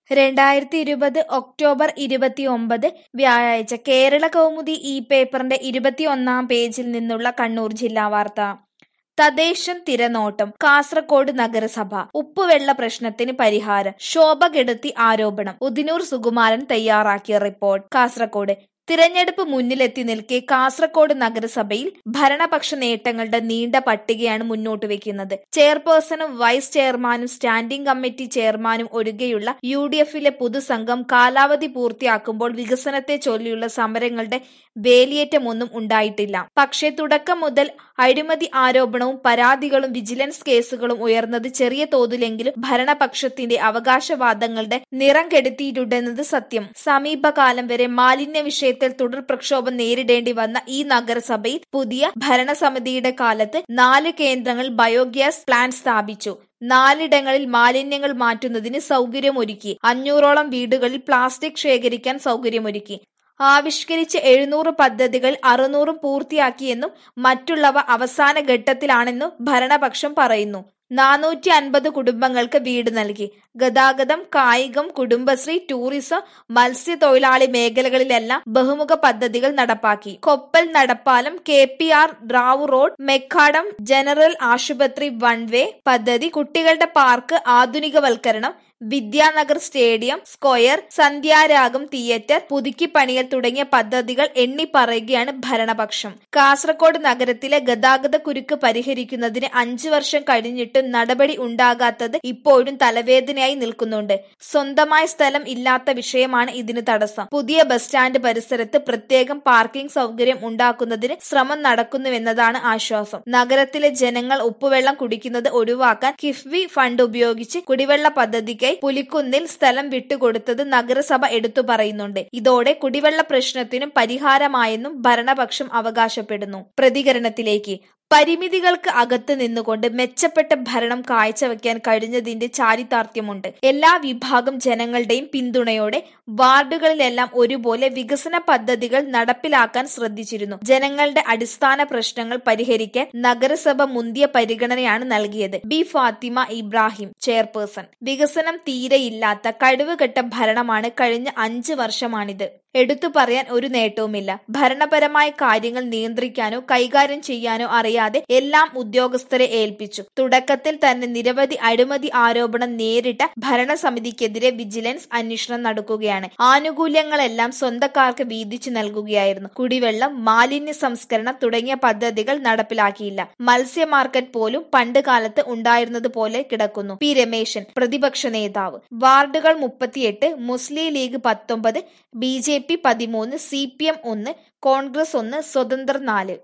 രണ്ടായിരത്തി ഇരുപത് ഒക്ടോബർ ഇരുപത്തിയൊമ്പത് വ്യാഴാഴ്ച കേരള കൗമുദി ഈ പേപ്പറിന്റെ ഇരുപത്തിയൊന്നാം പേജിൽ നിന്നുള്ള കണ്ണൂർ ജില്ലാ വാർത്ത തദ്ദേശം തിരനോട്ടം കാസർകോട് നഗരസഭ ഉപ്പുവെള്ള പ്രശ്നത്തിന് പരിഹാരം ശോഭ കെടുത്തി ആരോപണം ഉദിനൂർ സുകുമാരൻ തയ്യാറാക്കിയ റിപ്പോർട്ട് കാസർകോട് തിരഞ്ഞെടുപ്പ് മുന്നിലെത്തി നിൽക്കെ കാസർകോട് നഗരസഭയിൽ ഭരണപക്ഷ നേട്ടങ്ങളുടെ നീണ്ട പട്ടികയാണ് മുന്നോട്ട് വെക്കുന്നത് ചെയർപേഴ്സണും വൈസ് ചെയർമാനും സ്റ്റാൻഡിംഗ് കമ്മിറ്റി ചെയർമാനും ഒഴികെയുള്ള യു ഡി എഫിലെ പൊതുസംഘം കാലാവധി പൂർത്തിയാക്കുമ്പോൾ വികസനത്തെ ചൊല്ലിയുള്ള സമരങ്ങളുടെ വേലിയേറ്റമൊന്നും ഉണ്ടായിട്ടില്ല പക്ഷേ തുടക്കം മുതൽ അഴിമതി ആരോപണവും പരാതികളും വിജിലൻസ് കേസുകളും ഉയർന്നത് ചെറിയ തോതിലെങ്കിലും ഭരണപക്ഷത്തിന്റെ അവകാശവാദങ്ങളുടെ നിറം കെടുത്തിയിട്ടുണ്ടെന്നത് സത്യം സമീപകാലം വരെ മാലിന്യ വിഷയത്തിൽ തുടർ പ്രക്ഷോഭം നേരിടേണ്ടി വന്ന ഈ നഗരസഭയിൽ പുതിയ ഭരണസമിതിയുടെ കാലത്ത് നാല് കേന്ദ്രങ്ങൾ ബയോഗ്യാസ് പ്ലാന്റ് സ്ഥാപിച്ചു നാലിടങ്ങളിൽ മാലിന്യങ്ങൾ മാറ്റുന്നതിന് സൗകര്യമൊരുക്കി അഞ്ഞൂറോളം വീടുകളിൽ പ്ലാസ്റ്റിക് ശേഖരിക്കാൻ സൗകര്യമൊരുക്കി ആവിഷ്കരിച്ച എഴുന്നൂറ് പദ്ധതികൾ അറുന്നൂറും പൂർത്തിയാക്കിയെന്നും മറ്റുള്ളവ അവസാന ഘട്ടത്തിലാണെന്നും ഭരണപക്ഷം പറയുന്നു നാനൂറ്റി അൻപത് കുടുംബങ്ങൾക്ക് വീട് നൽകി ഗതാഗതം കായികം കുടുംബശ്രീ ടൂറിസം മത്സ്യത്തൊഴിലാളി മേഖലകളിലെല്ലാം ബഹുമുഖ പദ്ധതികൾ നടപ്പാക്കി കൊപ്പൽ നടപ്പാലം K P R Rao road macadam general ആശുപത്രി വൺ വേ പദ്ധതി കുട്ടികളുടെ പാർക്ക് ആധുനികവൽക്കരണം Vidyanagar stadium square Sandhyaragam theatre പുതുക്കിപ്പണിയൽ തുടങ്ങിയ പദ്ധതികൾ എണ്ണി പറയുകയാണ് ഭരണപക്ഷം കാസർകോട് നഗരത്തിലെ ഗതാഗത കുരുക്ക് പരിഹരിക്കുന്നതിന് അഞ്ചു വർഷം കഴിഞ്ഞിട്ടും നടപടി ഉണ്ടാകാത്തത് ഇപ്പോഴും തലവേദനയായി നിൽക്കുന്നുണ്ട് സ്വന്തമായ സ്ഥലം ഇല്ലാത്ത വിഷയമാണ് ഇതിന് തടസ്സം പുതിയ ബസ് സ്റ്റാൻഡ് പരിസരത്ത് പ്രത്യേകം പാർക്കിംഗ് സൗകര്യം ഉണ്ടാക്കുന്നതിന് ശ്രമം നടക്കുന്നുവെന്നതാണ് ആശ്വാസം നഗരത്തിലെ ജനങ്ങൾ ഉപ്പുവെള്ളം കുടിക്കുന്നത് ഒഴിവാക്കാൻ കിഫ്ബി ഫണ്ട് ഉപയോഗിച്ച് കുടിവെള്ള പദ്ധതിക്കായി പുലിക്കുന്നിൽ സ്ഥലം വിട്ടുകൊടുത്തത് നഗരസഭ എടുത്തു പറയുന്നുണ്ട് ഇതോടെ കുടിവെള്ള പ്രശ്നത്തിനും പരിഹാരമായെന്നും ഭരണപക്ഷം അവകാശപ്പെടുന്നു പ്രതികരണത്തിലേക്ക് പരിമിതികൾക്ക് അകത്ത് നിന്നുകൊണ്ട് മെച്ചപ്പെട്ട ഭരണം കാഴ്ചവെക്കാൻ കഴിഞ്ഞതിന്റെ ചാരിതാർത്ഥ്യമുണ്ട് എല്ലാ വിഭാഗം ജനങ്ങളുടെയും പിന്തുണയോടെ വാർഡുകളിലെല്ലാം ഒരുപോലെ വികസന പദ്ധതികൾ നടപ്പിലാക്കാൻ ശ്രദ്ധിച്ചിരുന്നു ജനങ്ങളുടെ അടിസ്ഥാന പ്രശ്നങ്ങൾ പരിഹരിക്കാൻ നഗരസഭ മുന്തിയ പരിഗണനയാണ് നൽകിയത് ബി ഫാത്തിമ ഇബ്രാഹിം ചെയർപേഴ്സൺ വികസനം തീരെയില്ലാത്ത കഴിവുകെട്ട ഭരണമാണ് കഴിഞ്ഞ അഞ്ച് വർഷമാണിത് എടുത്തു പറയാൻ ഒരു നേട്ടവുമില്ല ഭരണപരമായ കാര്യങ്ങൾ നിയന്ത്രിക്കാനോ കൈകാര്യം ചെയ്യാനോ അറിയാതെ എല്ലാം ഉദ്യോഗസ്ഥരെ ഏൽപ്പിച്ചു തുടക്കത്തിൽ തന്നെ നിരവധി അഴിമതി ആരോപണം നേരിട്ട ഭരണസമിതിക്കെതിരെ വിജിലൻസ് അന്വേഷണം നടക്കുകയാണ് ആനുകൂല്യങ്ങളെല്ലാം സ്വന്തക്കാർക്ക് വീതിച്ചു നൽകുകയായിരുന്നു കുടിവെള്ളം മാലിന്യ സംസ്കരണം തുടങ്ങിയ പദ്ധതികൾ നടപ്പിലാക്കിയില്ല മത്സ്യ മാർക്കറ്റ് പോലും പണ്ട് കാലത്ത് ഉണ്ടായിരുന്നത് പോലെ കിടക്കുന്നു പി രമേശൻ പ്രതിപക്ഷ നേതാവ് വാർഡുകൾ മുപ്പത്തിയെട്ട് മുസ്ലിം ലീഗ് പത്തൊമ്പത് ബി ജെ പി പതിമൂന്ന് സി പി എം ഒന്ന് കോൺഗ്രസ് ഒന്ന് സ്വതന്ത്രർ നാല്